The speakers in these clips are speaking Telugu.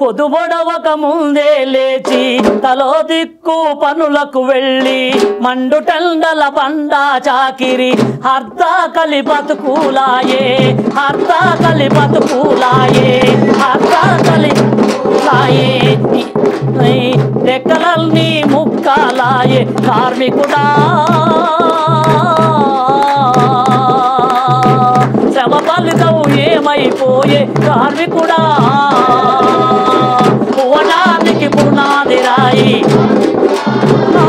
పొదుబొడవక ముందే లేచి తలో దిక్కు పనులకు వెళ్ళి మండుటెండల బండ చాకిరి అర్ధ కలి బతుకులాయే అర్ధ కలి బతుకులాయే అర్ధ కలి లాయే రెక్కలన్నీ ముక్కలాయే కార్మికుడా శ్రమ ఫలితం ఏమైపోయే కార్మికుడా పువనానికి పునాది రాయి ఆ,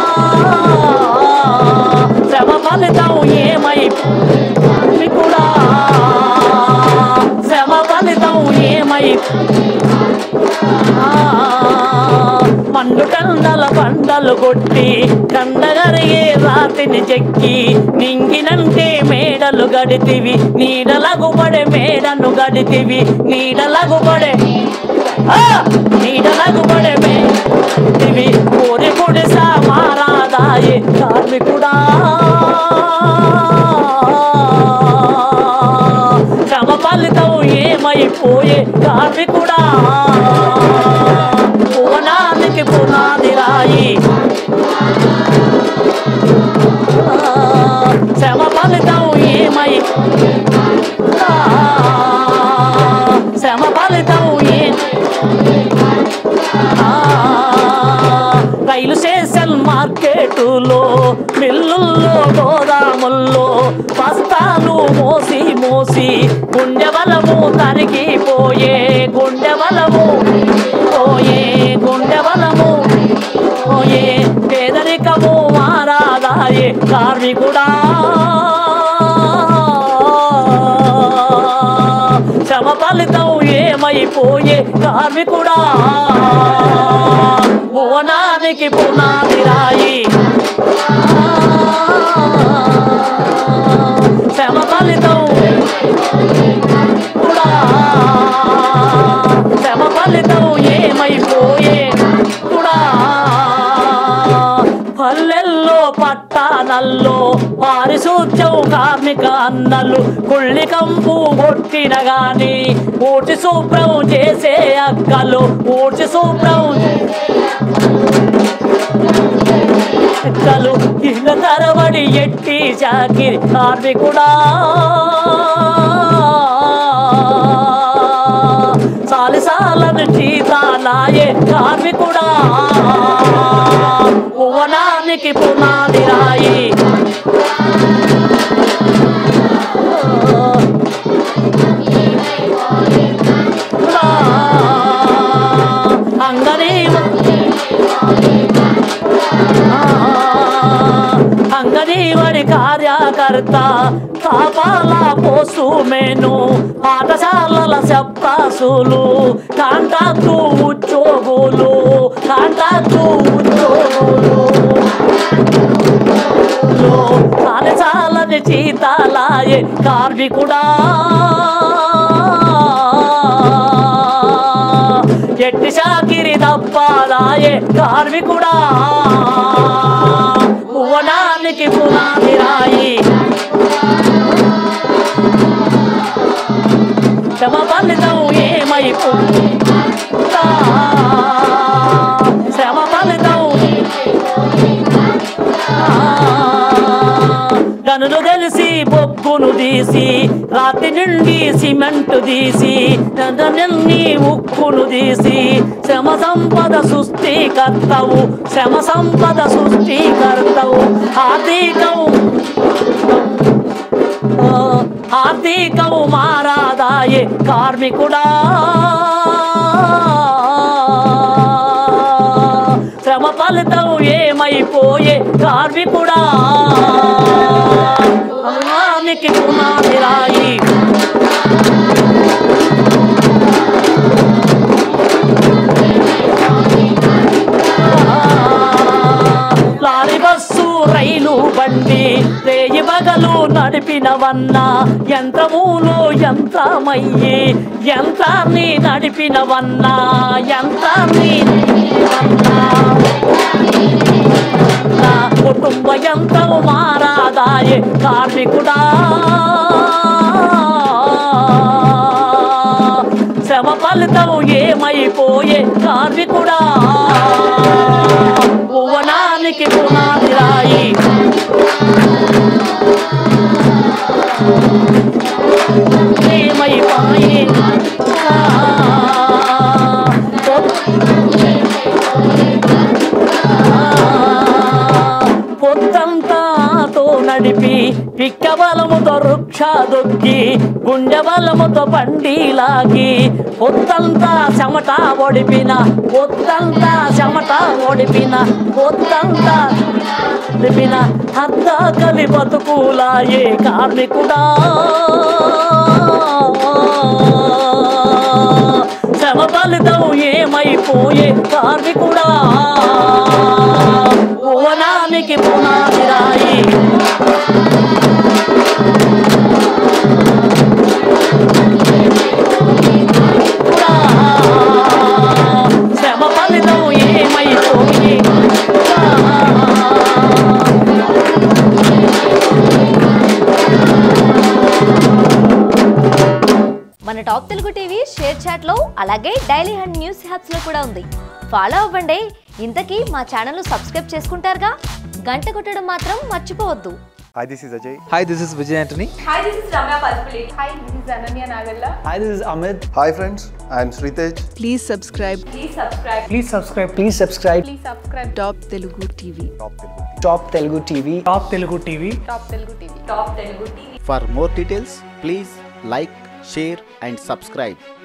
శ్రమ ఫలితం ఏమై కార్మికుడా శ్రమ ఫలితం ఏమై మండుటండల పండలు కొట్టి కండగరిగే రాతిని చెక్కి నింగినంటే మేడలు గడితివి నీడలగుపడే మేడను గడితివి నీడలగుపడే ఆ! నీడలగుపడే మేడివి కోరి పొడి మారాదాయే కార్మికుడా శ్రమ ఫలితం ఏమైపోయే కార్మికుడా పువనానికి పునాది రాయి శ్రమ ఫలితం ఏమై శ్రమ ఫలితం ఏ ఆ, రైలు స్టేషన్ మార్కెటులో మిల్లుల్లో గోదాముల్లో బస్తాలు మోసి మోసి గుండె బలము తరిగిపోయే గుండె బలము పోయే గుండె బలము పోయే పేదరికము మారాదాయే కార్మికుడా శ్రమ ఫలితం ఏమైపోయే కార్మికుడా భువనానికి పునాది రాయి శ్రమ ఫలితం కూడా శ్రమ ఫలితం ఏమైపోయే కూడా పల్లెల్లో పట్టానల్లో పారిశుద్ధ్యం కార్మిక అన్నలు కుళ్ళి కంపు కొట్టిన గాని ఊడ్చి శుభ్రం చేసే అక్కలు ఊడ్చి శుభ్రం అక్కలు ఇళ్ళ తరబడి ఎట్టి చాకిరి కార్మికుడా సాలిసాలను చీతాలాయే కార్మికుడా భువనానికి పునాది రాయి అంగనీ అంగనీవాడి కార్యకర్త కాపాల పోసు మేను పాఠశాలల శబ్దాసులు కాంటాక్టు ఉద్యోగులు కాంటాక్టు ఉద్యోగులు కాలచాలని చీతాలాయే కార్మికుడా ఎట్టి షాకిరి తప్పాలాయే కార్మికుడా భువనానికి పునాది రాయి శ్రమ ఫలితం ఏమైపో శ్రమ ఫలితం గనులు తెలిసి బొగ్గును తీసి రాతి నుండి సిమెంట్ తీసి నుండి ఉక్కును తీసి శ్రమ సంపద సృష్టికర్తవు శ్రమ సంపద సృష్టికర్తవు ఆర్థికవు ఆ, ఆర్థికవు మారాదాయే కార్మికుడా శ్రమ ఫలితం ఏమైపోయే కార్మికుడా అన్నానికి పునాది రాయి లారీ బస్సు రైలు బండి రేయి బగలు నడిపినవన్నా యంత్రములో యంత్రమయ్యి యంత్రాన్ని నడిపినవన్నా యంత్రాన్ని నడిపినవన్నా. నా కుటుంబ యంత్రం మారాదాయే కార్మికుడా శ్రమ ఫలితం ఏమైపోయే కార్మికుడా భువనానికి పునాది రాయి ఏమైపోయే పొత్తంతాతో నడిపి పిక్క బలముతో వృక్ష దొక్కి గుండె బలముతో బండి లాగి పొత్తంతా చెమట ఒడిపిన పొత్తంతా చెమట ఒడిపిన పొత్తంతా ఒడిపిన అద్ద కలి బతుకులాయే కార్మికుడా శ్రమ ఫలితం ఏమైపోయే కార్మికుడా భువనానికి పునాది రాయి కూడా శ్రమ ఫలితం ఏమైపోయే మన top Telugu TV ShareChat లో అలాగే డైలీ హండ్ న్యూస్ హ్యాప్స్ లో కూడా ఉంది ఫాలో అవ్వండి ఇంతకీ మా ఛానల్ సబ్స్క్రైబ్ చేసుకుంటారుగా గంట కొట్టడం మాత్రం మర్చిపోవద్దు Hi, this is Ajay. Hi, this is Vijay Antony. Hi, this is Ramya Paspali. Hi, this is Ananya Nagalla. Hi, this is Amit. Hi, friends. I am Sritej. Please subscribe Please subscribe. Please subscribe. Please subscribe. Please subscribe. Top Telugu TV. Top Telugu TV. Top Telugu TV. Top Telugu TV. Top Telugu TV. For more details, please like, share, and subscribe.